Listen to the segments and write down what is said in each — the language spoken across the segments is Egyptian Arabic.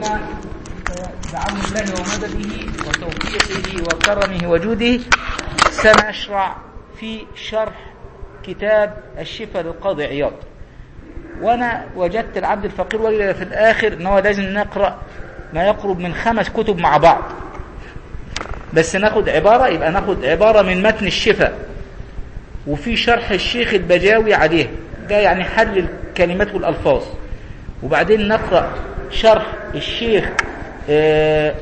اليوم بعون الله ومدده وتوفيقه وكرمه وجوده سنشرع في شرح كتاب الشفاء للقاضي عياض وانا وجدت العبد الفقير وجد في الاخر ان هو لازم نقرا ما يقرب من خمس كتب مع بعض بس ناخد عباره يبقى ناخد عباره من متن الشفاء وفي شرح الشيخ البجاوي عليه ده يعني حل الكلمات والالفاظ وبعدين نقرا شرح الشيخ آه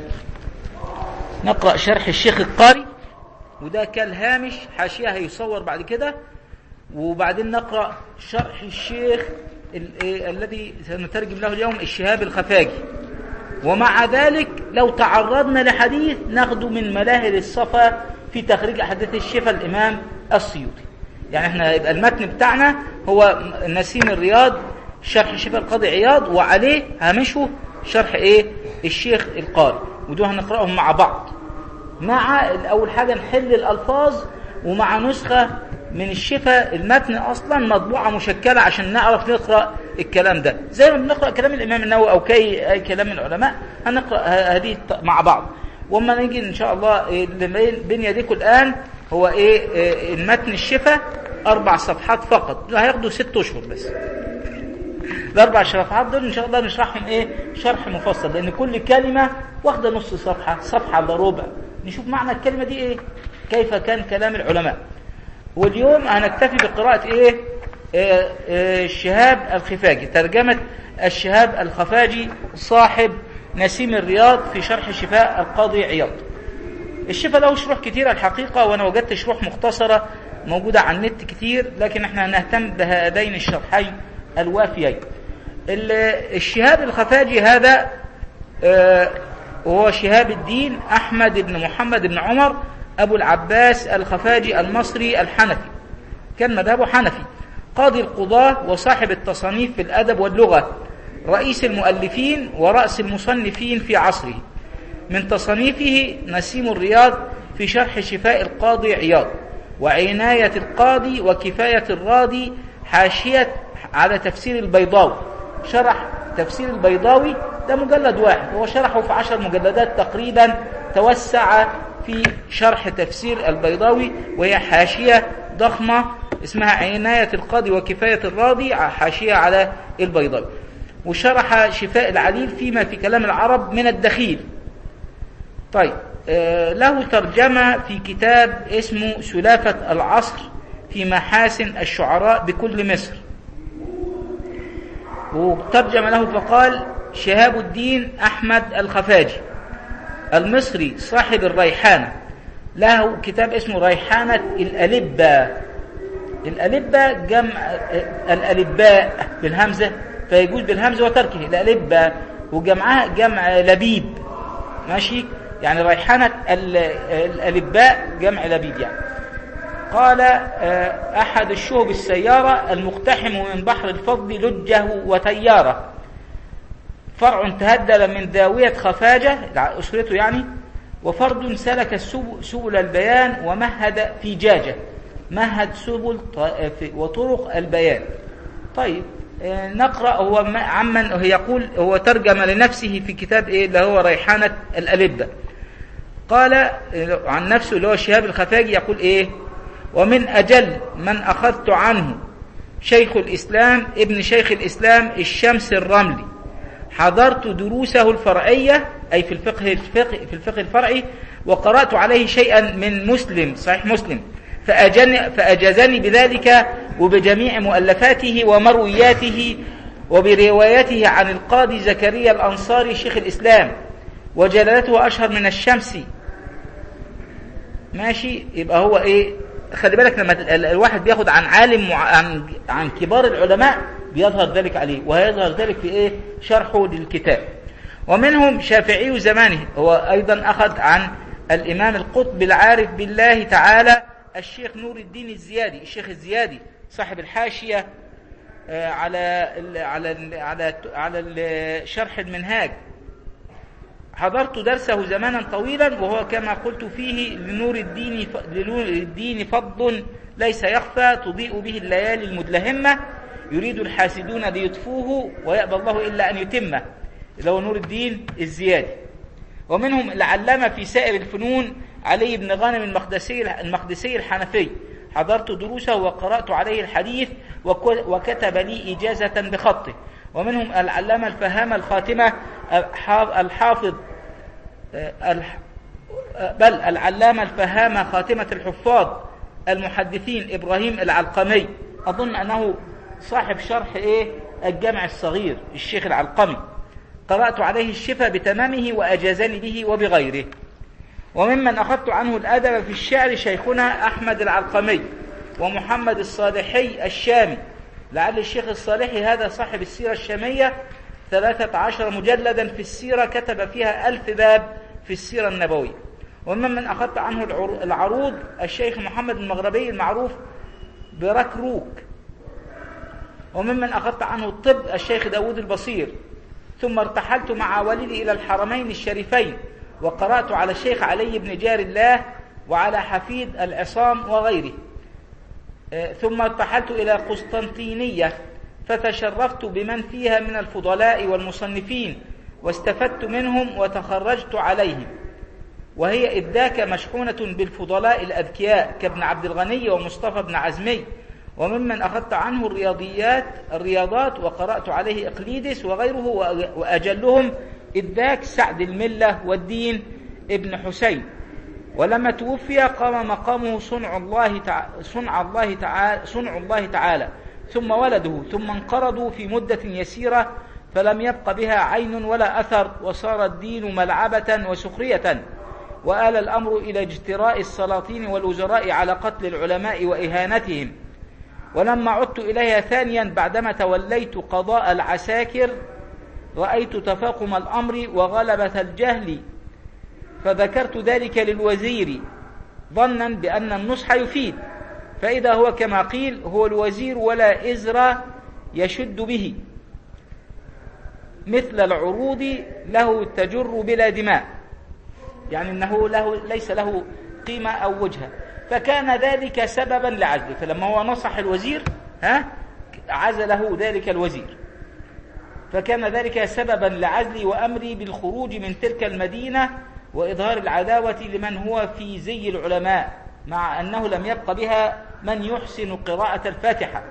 نقرا شرح الشيخ القاري وده كالهامش حاشيه هيصور بعد كده وبعدين نقرا شرح الشيخ الذي سنترجم له اليوم الشهاب الخفاجي ومع ذلك لو تعرضنا لحديث ناخده من ملاهر الصفا في تخريج احاديث الشفاء الامام السيوطي يعني احنا يبقى المتن بتاعنا هو نسيم الرياض شرح الشفاء القاضي عياض وعليه هامشه شرح ايه الشيخ القاري ودول هنقراهم مع بعض مع اول حاجه نحل الالفاظ ومع نسخه من الشفاء المتن اصلا مطبوعه مشكله عشان نعرف نقرا الكلام ده زي ما بنقرا كلام الامام النووي او كي اي كلام من العلماء هنقرا هذه مع بعض واما نيجي ان شاء الله اللي بين يديكم الان هو ايه المتن الشفاء اربع صفحات فقط هياخدوا ست اشهر بس الاربع صفحات دول ان شاء الله نشرحهم ايه شرح مفصل لان كل كلمه واخده نص صفحه صفحه الا ربع نشوف معنى الكلمه دي ايه كيف كان كلام العلماء واليوم هنكتفي بقراءة ايه آه آه الشهاب الخفاجي ترجمة الشهاب الخفاجي صاحب نسيم الرياض في شرح شفاء القاضي عياض الشفاء له شروح كتيرة الحقيقة وانا وجدت شروح مختصرة موجودة على النت كتير لكن احنا هنهتم بهذين الشرحين الوافيين الشهاب الخفاجي هذا آه هو شهاب الدين احمد بن محمد بن عمر أبو العباس الخفاجي المصري الحنفي كان مذهبه حنفي قاضي القضاة وصاحب التصانيف في الأدب واللغة رئيس المؤلفين ورأس المصنفين في عصره من تصانيفه نسيم الرياض في شرح شفاء القاضي عياض وعناية القاضي وكفاية الراضي حاشية على تفسير البيضاوي شرح تفسير البيضاوي ده مجلد واحد هو شرحه في عشر مجلدات تقريبا توسع في شرح تفسير البيضاوي وهي حاشية ضخمة اسمها عناية القاضي وكفاية الراضي حاشية على البيضاوي وشرح شفاء العليل فيما في كلام العرب من الدخيل طيب آه له ترجمة في كتاب اسمه سلافة العصر في محاسن الشعراء بكل مصر وترجم له فقال شهاب الدين أحمد الخفاجي المصري صاحب الريحانة له كتاب اسمه ريحانة الألبة الألبة جمع الألباء بالهمزة فيجوز بالهمزة وتركه الألبة وجمعها جمع لبيب ماشي يعني ريحانة الألباء جمع لبيب يعني قال أحد الشهب السيارة المقتحم من بحر الفضل لجه وتياره فرع تهدل من داوية خفاجة أسرته يعني وفرد سلك سبل البيان ومهد في جاجة مهد سبل وطرق البيان طيب نقرأ هو عمن يقول هو ترجم لنفسه في كتاب إيه اللي هو ريحانة الألبة قال عن نفسه اللي هو شهاب الخفاجي يقول إيه ومن أجل من أخذت عنه شيخ الإسلام ابن شيخ الإسلام الشمس الرملي حضرت دروسه الفرعية أي في الفقه, الفقه في الفقه الفرعي وقرأت عليه شيئا من مسلم صحيح مسلم فأجن فأجازني بذلك وبجميع مؤلفاته ومروياته وبروايته عن القاضي زكريا الأنصاري شيخ الإسلام وجلالته أشهر من الشمس ماشي يبقى هو إيه خلي بالك لما الواحد بياخد عن عالم عن عن كبار العلماء بيظهر ذلك عليه وهيظهر ذلك في ايه شرحه للكتاب ومنهم شافعي زمانه هو ايضا اخذ عن الامام القطب العارف بالله تعالى الشيخ نور الدين الزيادي الشيخ الزيادي صاحب الحاشيه على ال على ال على على شرح المنهاج حضرت درسه زمانا طويلا وهو كما قلت فيه لنور الدين لنور الدين فضل ليس يخفى تضيء به الليالي المدلهمة يريد الحاسدون ليطفوه ويأبى الله إلا أن يتمه اللي هو نور الدين الزيادي ومنهم العلامة في سائر الفنون علي بن غانم المقدسي المقدسي الحنفي حضرت دروسه وقرأت عليه الحديث وك- وكتب لي إجازة بخطه ومنهم العلامة الفهامة الخاتمة الحاف- الحافظ آه، الح- آه، بل العلامة الفهامة خاتمة الحفاظ المحدثين إبراهيم العلقمي أظن أنه صاحب شرح إيه الجامع الصغير الشيخ العلقمي قرأت عليه الشفاء بتمامه وأجازني به وبغيره وممن أخذت عنه الأدب في الشعر شيخنا أحمد العلقمي ومحمد الصالحي الشامي لعل الشيخ الصالحي هذا صاحب السيرة الشامية ثلاثة عشر مجلدا في السيرة كتب فيها ألف باب في السيرة النبوية وممن أخذت عنه العرو- العروض الشيخ محمد المغربي المعروف بركروك وممن أخذت عنه الطب الشيخ داود البصير ثم ارتحلت مع والدي إلى الحرمين الشريفين وقرأت على الشيخ علي بن جار الله وعلى حفيد العصام وغيره آه، ثم ارتحلت إلى قسطنطينية فتشرفت بمن فيها من الفضلاء والمصنفين واستفدت منهم وتخرجت عليهم وهي إذ ذاك مشحونة بالفضلاء الأذكياء كابن عبد الغني ومصطفى بن عزمي وممن أخذت عنه الرياضيات الرياضات وقرأت عليه إقليدس وغيره وأ- وأجلهم إذ ذاك سعد الملة والدين ابن حسين ولما توفي قام مقامه صنع الله تعالى صنع الله تعالى صنع الله تعالى ثم ولده ثم انقرضوا في مدة يسيرة فلم يبق بها عين ولا أثر وصار الدين ملعبة وسخرية وآل الأمر إلى اجتراء السلاطين والوزراء على قتل العلماء وإهانتهم ولما عدت إليها ثانيا بعدما توليت قضاء العساكر رأيت تفاقم الأمر وغلبة الجهل فذكرت ذلك للوزير ظنا بأن النصح يفيد فإذا هو كما قيل هو الوزير ولا إزر يشد به مثل العروض له تجر بلا دماء يعني أنه له ليس له قيمة أو وجهة فكان ذلك سببا لعزله فلما هو نصح الوزير ها عزله ذلك الوزير فكان ذلك سببا لعزلي وأمري بالخروج من تلك المدينة وإظهار العداوة لمن هو في زي العلماء مع أنه لم يبق بها من يحسن قراءة الفاتحة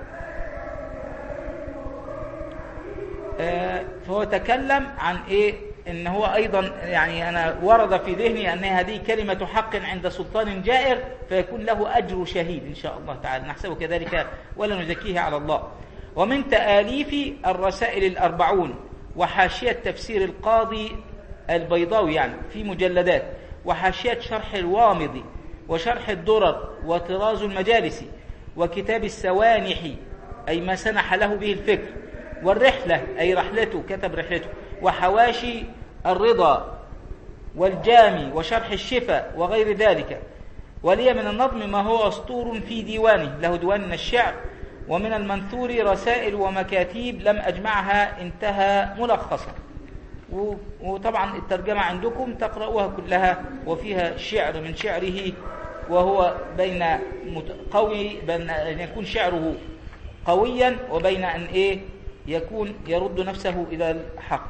آه، فهو تكلم عن إيه إن هو أيضا يعني أنا ورد في ذهني أن هذه كلمة حق عند سلطان جائر فيكون له أجر شهيد إن شاء الله تعالى نحسبه كذلك ولا نزكيه على الله ومن تآليف الرسائل الأربعون وحاشية تفسير القاضي البيضاوي يعني في مجلدات وحاشية شرح الوامضي وشرح الدرر وطراز المجالس وكتاب السوانح أي ما سنح له به الفكر والرحلة أي رحلته كتب رحلته وحواشي الرضا والجامي وشرح الشفا وغير ذلك ولي من النظم ما هو أسطور في ديوانه له ديوان من الشعر ومن المنثور رسائل ومكاتيب لم أجمعها انتهى ملخصا و- وطبعا الترجمة عندكم تقرأوها كلها وفيها شعر من شعره وهو بين مت- قوي بين أن يكون شعره قويا وبين أن إيه يكون يرد نفسه إلى الحق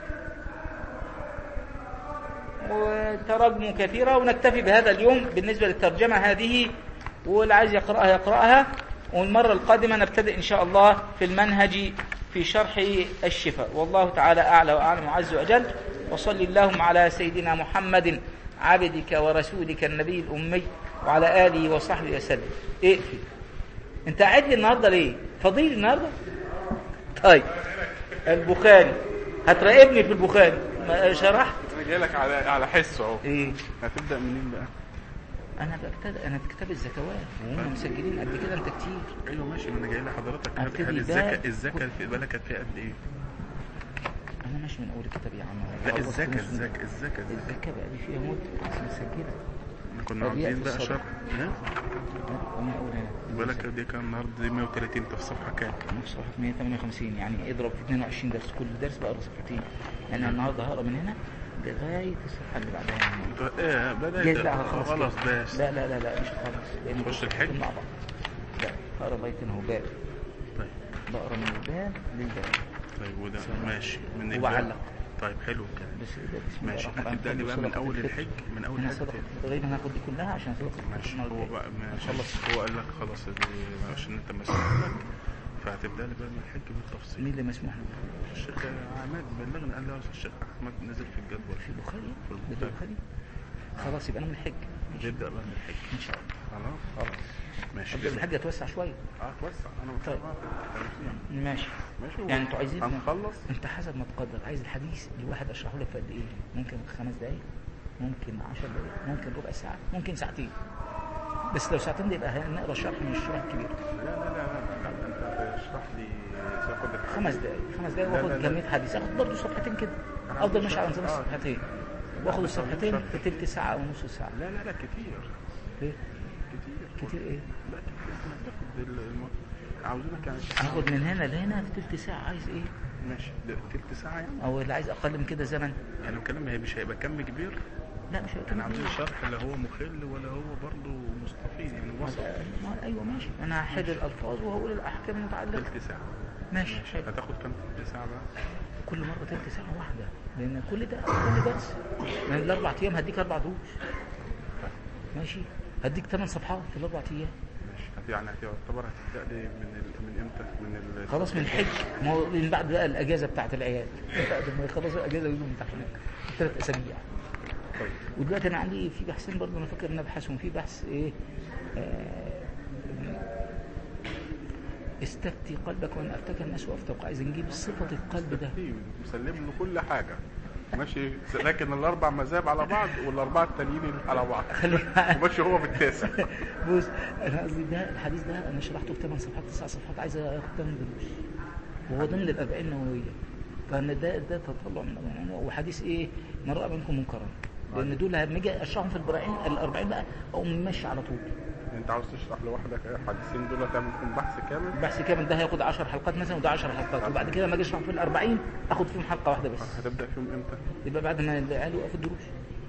وتراجم كثيرة ونكتفي بهذا اليوم بالنسبة للترجمة هذه واللي عايز يقرأها يقرأها والمرة القادمة نبتدئ إن شاء الله في المنهج في شرح الشفاء والله تعالى أعلى وأعلم وعز وأجل وصل اللهم على سيدنا محمد عبدك ورسولك النبي الأمي وعلى آله وصحبه وسلم اقفل انت قاعد لي النهارده ليه فضيل النهارده طيب البخاري هتراقبني في البخاري ما شرحت انا جاي لك على على حسه اهو ايه هتبدا منين بقى؟ انا ببتدئ انا في كتاب الزكوات وهم مسجلين قد كده انت كتير ايوه ماشي ما انا جاي لحضرتك هل هبتدي هل بقى- الزكاه الزكاه في بالك كانت فيها قد ايه؟ انا مش من اول الكتاب يا عم لا خلصت الزكاه نص من- الزكاه الزكاه الزكاه بقى لي فيها مده بس مسجله احنا كنا طب عاملين يأتي بقى الصدقة. شرح ها؟ لا، ومن اول هنا بالك دي كان النهارده دي 130 انت في صفحه كام؟ في صفحه 158 يعني اضرب في 22 درس كل درس بقرا صفحتين انا النهارده هقرا من هنا لغايه الصفحه اللي بعدها يعني انت ايه جايز بدات لا خلاص خلاص كده. بس لا لا لا لا مش خالص لان نخش دول الحج؟ مع بعض لا هقرا لغايه هنا باب طيب بقرا من الباب للباب طيب وده ماشي من الباب. وبعلق طيب حلو كده بس ده بسم الله ماشي الرحمن الرحيم. هتبدأ لي بقى من صدقة اول الفطر. الحج من اول هنا الحج صدقة تقريبا هاخد دي كلها عشان صدقة ماشي الفطر هو بقى ماشي خلص هو قال لك خلاص ال- عشان انت مسموح لك فهتبدأ لي بقى من الحج بالتفصيل مين اللي مسموح له؟ الشيخ عماد بلغنا قال لي أصل الشيخ احمد نزل في الجدول في البخاري؟ في ده البخاري. البخاري؟ خلاص يبقى انا من الحج نبدأ بقى من الحج ان شاء الله خلاص خلاص ماشي ابدا من الحج اتوسع شويه اه توسع انا طيب. متفق ماشي ماشي يعني انتوا عايزين هنخلص انت حسب ما تقدر عايز الحديث الواحد اشرحه لك في قد ايه ممكن خمس دقايق ممكن عشر دقايق ممكن ربع ساعه ممكن ساعتين بس لو ساعتين ده يبقى هنقرا شرح من الشرح الكبير لا لا لا لا, لا. انت تشرح لي تاخد الحديث. خمس دقايق خمس دقايق لا، لا، واخد لا. كميه حديث اخد برضه صفحتين كده أنا افضل عايز ماشي على شرح. نظام آه. الصفحتين واخد لا، الصفحتين شرح. في تلت ساعه او نص ساعه لا لا لا كتير ليه؟ كتير كتير ايه؟ لا كتير انك تاخد ال- الم... عاوزينك يعني هاخد من هنا لهنا في تلت ساعه عايز ايه؟ ماشي ده تلت ساعة يعني او اللي عايز اقل من كده زمن يعني الكلام هي مش هيبقى كم كبير لا مش هيبقى احنا عاوزين شرح لا هو مخل ولا هو برضه مستفيد يعني وسط ما- ايوه ماشي انا هحل الالفاظ وهقول الاحكام المتعلقه تلت ساعة ماشي ماشي حلو. هتاخد كام تلت ساعة بقى كل مره تلت ساعه واحده لان كل ده كل درس يعني الاربع ايام هديك اربع دروس ماشي هديك ثمان صفحات في الاربع ايام ماشي هت- يعني هتعتبر هتبدأ لي من ال... من امتى من ال... خلاص من الحج ما هو من بعد بقى الاجازه بتاعت العيال بعد ما يخلصوا الاجازه ويجوا امتحانات ثلاث اسابيع طيب ودلوقتي انا عندي في بحثين برضه انا فاكر ان انا ابحثهم في بحث ايه آه استفتي قلبك وان افتك الناس وافتوك عايز نجيب صفه القلب ده في مسلم له كل حاجة ماشي لكن الاربع مذاهب على بعض والاربعه التانيين على بعض خلي ماشي هو بالتاسع بص انا قصدي ده الحديث ده انا شرحته في 8 صفحات 9 صفحات عايز اخد 8 دروس وهو ضمن الاربعين النوويه فان ده ده تطلع من من- وحديث ايه من راى منكم منكرا لان دول لما اجي اشرحهم في الاربعين الاربعين بقى اقوم ماشي على طول انت عاوز تشرح لوحدك الحديثين دول تعمل فيهم بحث كامل البحث كامل ده هياخد 10 حلقات مثلا وده 10 حلقات وبعد كده لما اجي اشرح في الاربعين اخد فيهم حلقه واحده بس هتبدا فيهم امتى يبقى بعد ما العيال يوقفوا الدروس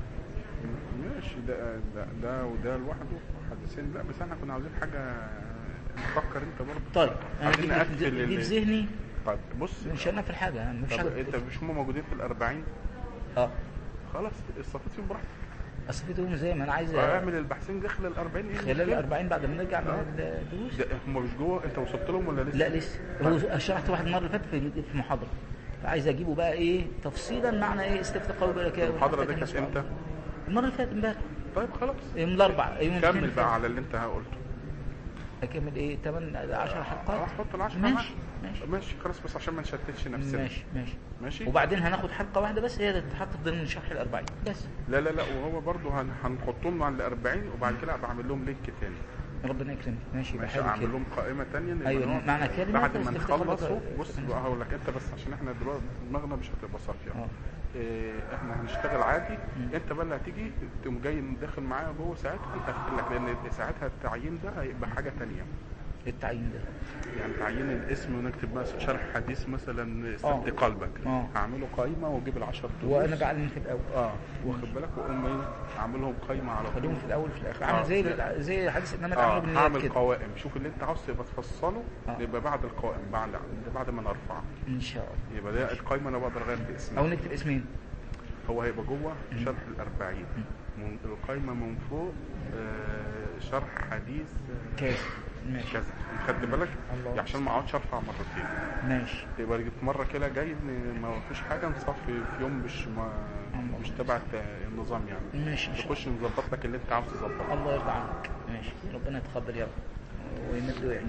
ماشي ده ده, ده وده لوحده حديثين لا بس احنا كنا عاوزين حاجه نفكر انت برضه طيب انا عايزين دي نقفل دي ال- في ذهني طيب بص مش هنقفل حاجه مفيش طب حاجه انت مش هم موجودين في الأربعين اه خلاص استفيد فيهم براحتك اصل في دول زي ما انا عايز اعمل البحثين داخل الأربعين ايه خلال المشكلة؟ الأربعين بعد ما نرجع من آه. الدروس ده هم مش جوه انت وصلت لهم ولا لسه؟ لا لسه هو شرحت واحد المره اللي فاتت في في محاضره فعايز اجيبه بقى ايه تفصيلا معنى ايه استفتاء قول بالك المحاضرة دي كانت امتى؟ المره اللي فاتت امبارح طيب خلاص يوم الاربعاء يوم الاثنين كمل اللي بقى على اللي انت قلته فات. اكمل ايه 8 10 حلقات اه حط العشرة ماشي معاك. ماشي ماشي خلاص بس عشان ما نشتتش نفسنا ماشي ماشي ماشي وبعدين هناخد حلقه واحده بس هي اللي تتحط ضمن شرح الأربعين بس لا لا لا وهو برضه هن... هنحطهم على الأربعين وبعد كده بعمل لهم لينك تاني ربنا يكرمك ماشي يبقى ماشي حلو اعمل كده لهم قائمة تانية نبقى أيوة، نقعد معنى كلمة بعد ما استفتاء نخلصوا قلبك- بص بقى هقول لك انت بس عشان احنا دلوقتي دماغنا مش هتبقى صافية اه إيه احنا هنشتغل عادي مم. انت بقى اللي هتيجي تقوم جاي داخل معايا جوه ساعتها نقفل لك لان ساعتها التعيين ده هيبقى حاجة تانية التعيين ده يعني تعيين الاسم ونكتب بقى شرح حديث مثلا اه. سد قلبك اه. هعمله قائمة واجيب العشر دروس وانا بعلم في الاول اه واخد بالك واقوم ايه اعملهم قائمة على طول خليهم في الاول في الاخر اه. عامل زي زي حديث انما تعمله اه بالنيات هعمل كده قوائم شوف اللي انت عاوز تبقى تفصله اه. يبقى بعد القوائم بعد بعد ما نرفع ان شاء الله يبقى ده القائمة انا بقدر اغير في اسمها او نكتب اسمين هو هيبقى جوه شرح الأربعين من القائمة من فوق آه، شرح حديث آه، كذا ماشي كذا خدت بالك الله. عشان ما اقعدش ارفع مرتين ماشي يبقى جيت مرة كده جاي إن ما فيش حاجة نصفي في يوم مش ما الله. مش تبع الت- النظام يعني ماشي ان شاء الله تخش نظبط لك اللي انت عاوز تظبطه الله يرضى عنك ماشي ربنا يتقبل يا رب ويمد ويعين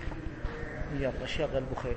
يلا شغل بخير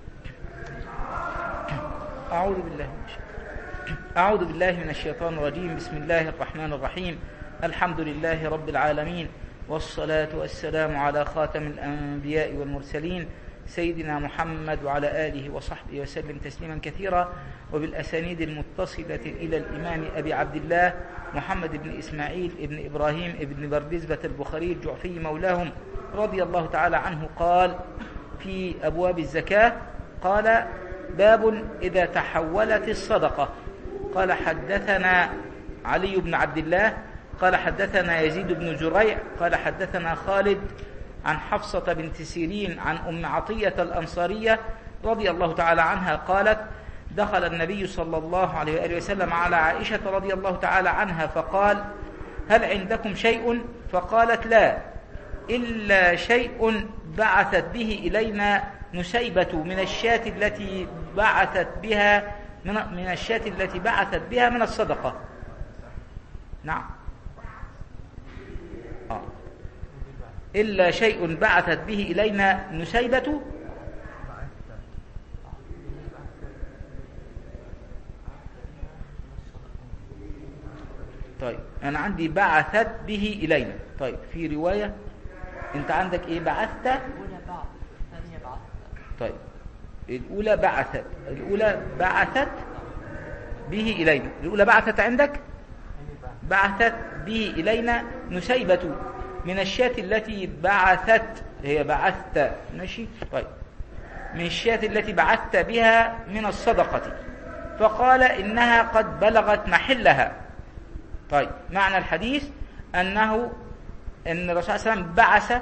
أعوذ بالله من الشيطان أعوذ بالله من الشيطان الرجيم بسم الله الرحمن الرحيم الحمد لله رب العالمين والصلاة والسلام على خاتم الأنبياء والمرسلين سيدنا محمد وعلى آله وصحبه وسلم تسليما كثيرا وبالأسانيد المتصلة إلى الإمام أبي عبد الله محمد بن إسماعيل بن إبراهيم بن بردزبة البخاري الجعفي مولاهم رضي الله تعالى عنه قال في أبواب الزكاة قال باب إذا تحولت الصدقة قال حدثنا علي بن عبد الله قال حدثنا يزيد بن زريع قال حدثنا خالد عن حفصة بنت سيرين عن أم عطية الأنصارية رضي الله تعالى عنها قالت دخل النبي صلى الله عليه وآله وسلم على عائشة رضي الله تعالى عنها فقال هل عندكم شيء فقالت لا إلا شيء بعثت به إلينا نسيبة من الشاة التي بعثت بها من من الشاة التي بعثت بها من الصدقة نعم آه. إلا شيء بعثت به إلينا نسيبة طيب أنا عندي بعثت به إلينا طيب في رواية أنت عندك إيه بعثت الأولى بعث الثانية بعث طيب الأولى بعثت الأولى بعثت به إلينا الأولى بعثت عندك بعثت به إلينا نسيبة من الشاة التي بعثت هي بعثت ماشي طيب من الشاة التي بعثت بها من الصدقة فقال إنها قد بلغت محلها طيب معنى الحديث أنه أن الرسول صلى الله عليه وسلم بعث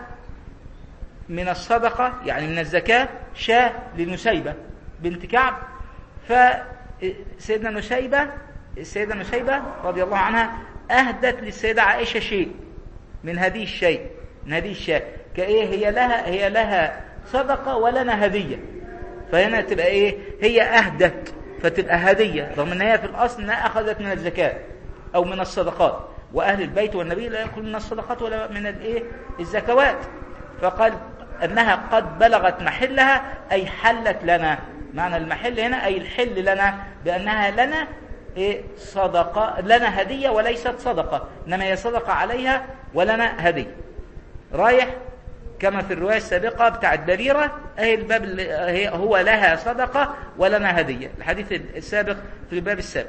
من الصدقة يعني من الزكاة شاة لنسيبة بنت كعب فسيدنا نسيبة السيدة نسيبة رضي الله عنها أهدت للسيدة عائشة شيء من هذه الشيء من هذه الشاة كإيه هي لها هي لها صدقة ولنا هدية فهنا تبقى إيه هي أهدت فتبقى هدية رغم أن هي في الأصل أنها أخذت من الزكاة أو من الصدقات وأهل البيت والنبي لا يأكل من الصدقات ولا من الإيه الزكوات فقال أنها قد بلغت محلها أي حلت لنا معنى المحل هنا أي الحل لنا بأنها لنا إيه صدقة لنا هدية وليست صدقة إنما هي صدقة عليها ولنا هدية رايح كما في الرواية السابقة بتاعت بريرة أهي الباب اللي هي هو لها صدقة ولنا هدية الحديث السابق في الباب السابق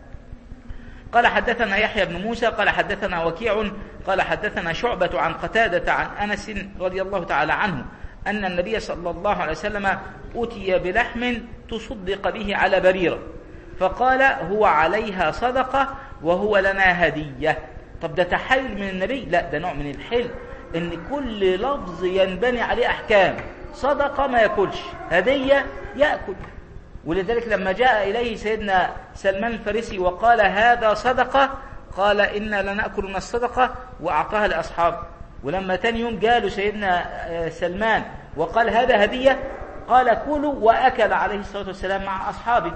قال حدثنا يحيى بن موسى قال حدثنا وكيع قال حدثنا شعبة عن قتادة عن أنس رضي الله تعالى عنه أن النبي صلى الله عليه وسلم أتي بلحم تصدق به على بريرة فقال هو عليها صدقة وهو لنا هدية طب ده تحايل من النبي لا ده نوع من الحل ان كل لفظ ينبني عليه احكام صدقة ما ياكلش هدية يأكل ولذلك لما جاء إليه سيدنا سلمان الفارسي وقال هذا صدقة قال إنا لنأكل من الصدقة وأعطاها لأصحابه ولما تاني يوم جاله سيدنا سلمان وقال هذا هدية قال كلوا وأكل عليه الصلاة والسلام مع أصحابه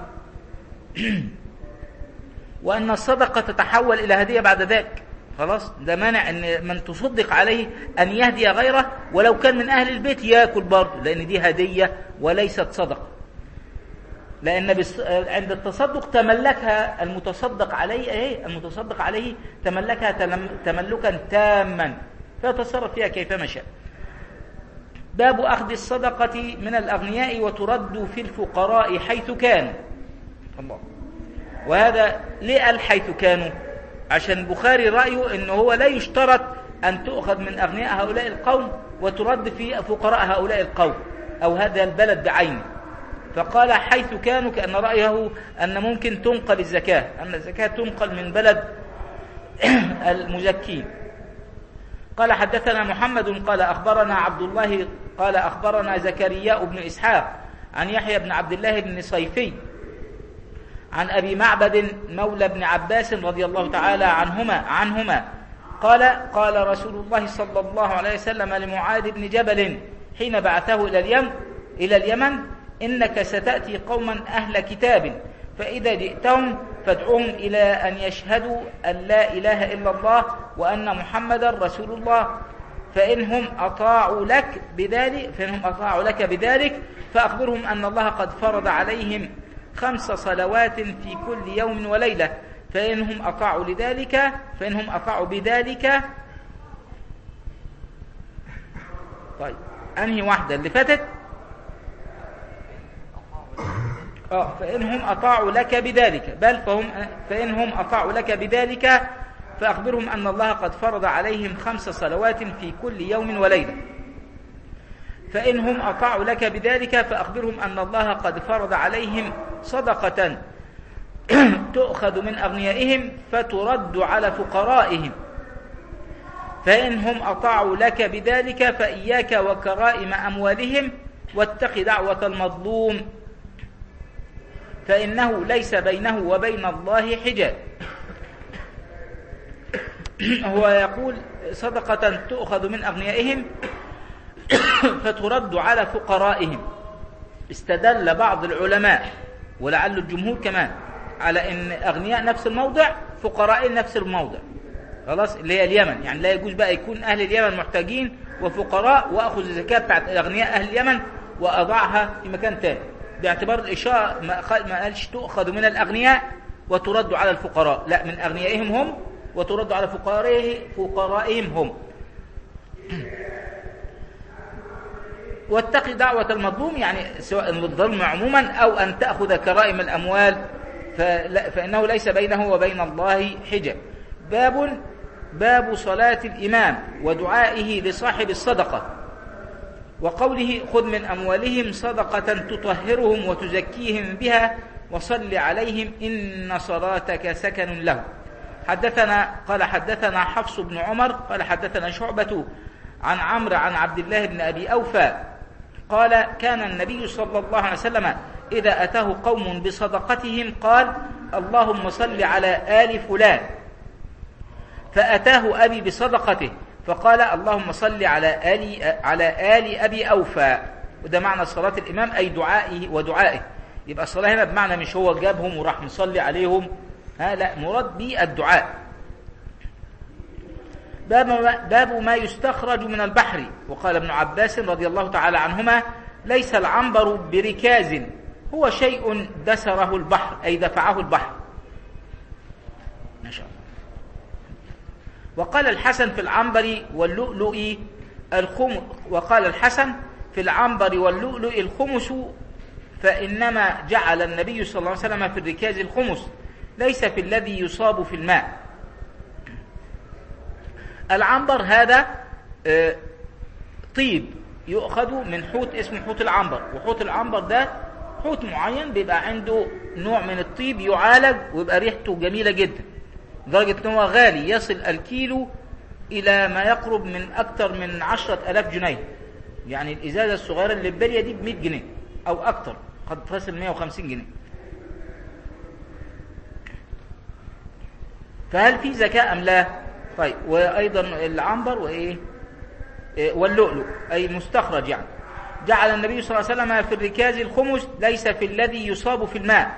وأن الصدقة تتحول إلى هدية بعد ذلك خلاص ده مانع ان من تصدق عليه ان يهدي غيره ولو كان من اهل البيت ياكل برضه لان دي هديه وليست صدقه لان بس عند التصدق تملكها المتصدق عليه ايه المتصدق عليه تملكها تلم تملكا تاما فيتصرف فيها كيفما شاء باب اخذ الصدقه من الاغنياء وترد في الفقراء حيث كانوا الله وهذا ليه قال حيث كانوا عشان البخاري رأيه أنه هو لا يشترط أن تؤخذ من أغنياء هؤلاء القوم وترد في فقراء هؤلاء القوم أو هذا البلد بعينه فقال حيث كانوا كأن رأيه أن ممكن تنقل الزكاة أن الزكاة تنقل من بلد المزكين قال حدثنا محمد قال أخبرنا عبد الله قال أخبرنا زكرياء بن إسحاق عن يحيى بن عبد الله بن صيفي عن أبي معبد مولى بن عباس رضي الله تعالى عنهما عنهما قال قال رسول الله صلى الله عليه وسلم لمعاذ بن جبل حين بعثه إلى اليمن إلى اليمن إنك ستأتي قوما أهل كتاب فإذا جئتهم فادعوهم إلى أن يشهدوا أن لا إله إلا الله وأن محمدا رسول الله فإنهم أطاعوا لك بذلك فإنهم أطاعوا لك بذلك فأخبرهم أن الله قد فرض عليهم خمس صلوات في كل يوم وليلة فإنهم أطاعوا لذلك فإنهم أطاعوا بذلك طيب أنهي واحدة اللي فاتت آه فإنهم أطاعوا لك بذلك بل فهم فإنهم أطاعوا لك بذلك فأخبرهم أن الله قد فرض عليهم خمس صلوات في كل يوم وليلة فإنهم أطاعوا لك بذلك فأخبرهم أن الله قد فرض عليهم صدقة تؤخذ من أغنيائهم فترد على فقرائهم فإنهم أطاعوا لك بذلك فإياك وكرائم أموالهم واتق دعوة المظلوم فإنه ليس بينه وبين الله حجاب هو يقول صدقة تؤخذ من أغنيائهم فترد على فقرائهم استدل بعض العلماء ولعل الجمهور كمان على ان اغنياء نفس الموضع فقراء نفس الموضع خلاص اللي هي اليمن يعني لا يجوز بقى يكون اهل اليمن محتاجين وفقراء واخذ الزكاه بتاعت اغنياء اهل اليمن واضعها في مكان تاني باعتبار الاشاره ما خ- ما قالش تؤخذ من الاغنياء وترد على الفقراء لا من اغنيائهم هم وترد على فقرائه فقرائهم هم واتق دعوة المظلوم يعني سواء الظلم عموما أو أن تأخذ كرائم الأموال فلا- فإنه ليس بينه وبين الله حجاب باب باب صلاة الإمام ودعائه لصاحب الصدقة وقوله خذ من أموالهم صدقة تطهرهم وتزكيهم بها وصل عليهم إن صلاتك سكن لهم حدثنا قال حدثنا حفص بن عمر قال حدثنا شعبة عن عمرو عن عبد الله بن أبي أوفى قال كان النبي صلى الله عليه وسلم إذا أتاه قوم بصدقتهم قال اللهم صل على آل فلان فأتاه أبي بصدقته فقال اللهم صل على آل على آل أبي أوفى وده معنى صلاة الإمام أي دعائه ودعائه يبقى الصلاة هنا بمعنى مش هو جابهم وراح مصلي عليهم ها لا مراد به الدعاء باب ما, باب ما يستخرج من البحر وقال ابن عباس رضي الله تعالى عنهما ليس العنبر بركاز هو شيء دسره البحر أي دفعه البحر ما شاء الله وقال الحسن في العنبر واللؤلؤ الخمس وقال الحسن في العنبر واللؤلؤ الخمس فإنما جعل النبي صلى الله عليه وسلم في الركاز الخمس ليس في الذي يصاب في الماء العنبر هذا آه، طيب يؤخذ من حوت اسمه حوت العنبر وحوت العنبر ده حوت معين بيبقى عنده نوع من الطيب يعالج ويبقى ريحته جميلة جدا لدرجة ان هو غالي يصل الكيلو الى ما يقرب من اكثر من عشرة الاف جنيه يعني الازازة الصغيرة اللي في بالية دي ب 100 جنيه او اكثر قد تصل 150 جنيه فهل في زكاة ام لا طيب وايضا العنبر وايه إيه، واللؤلؤ اي مستخرج يعني جعل النبي صلى الله عليه وسلم في الركاز الخمس ليس في الذي يصاب في الماء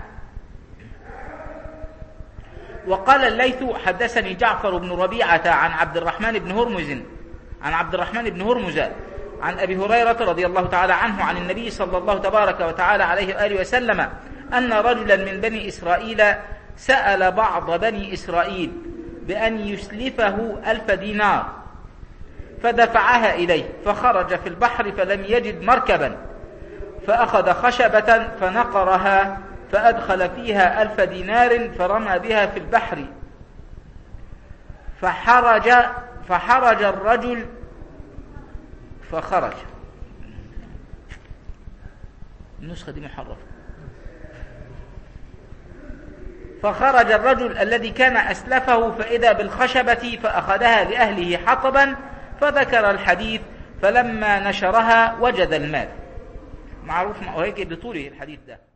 وقال الليث حدثني جعفر بن ربيعة عن عبد الرحمن بن هرمز عن عبد الرحمن بن هرمز عن أبي هريرة رضي الله تعالى عنه عن النبي صلى الله تبارك وتعالى عليه وآله وسلم أن رجلا من بني إسرائيل سأل بعض بني إسرائيل بأن يسلفه ألف دينار فدفعها إليه فخرج في البحر فلم يجد مركبا فأخذ خشبة فنقرها فأدخل فيها ألف دينار فرمى بها في البحر فحرج فحرج الرجل فخرج النسخة دي محرفة فخرج الرجل الذي كان أسلفه فإذا بالخشبة فأخذها لأهله حطبا فذكر الحديث فلما نشرها وجد المال معروف وهيك بطوله الحديث ده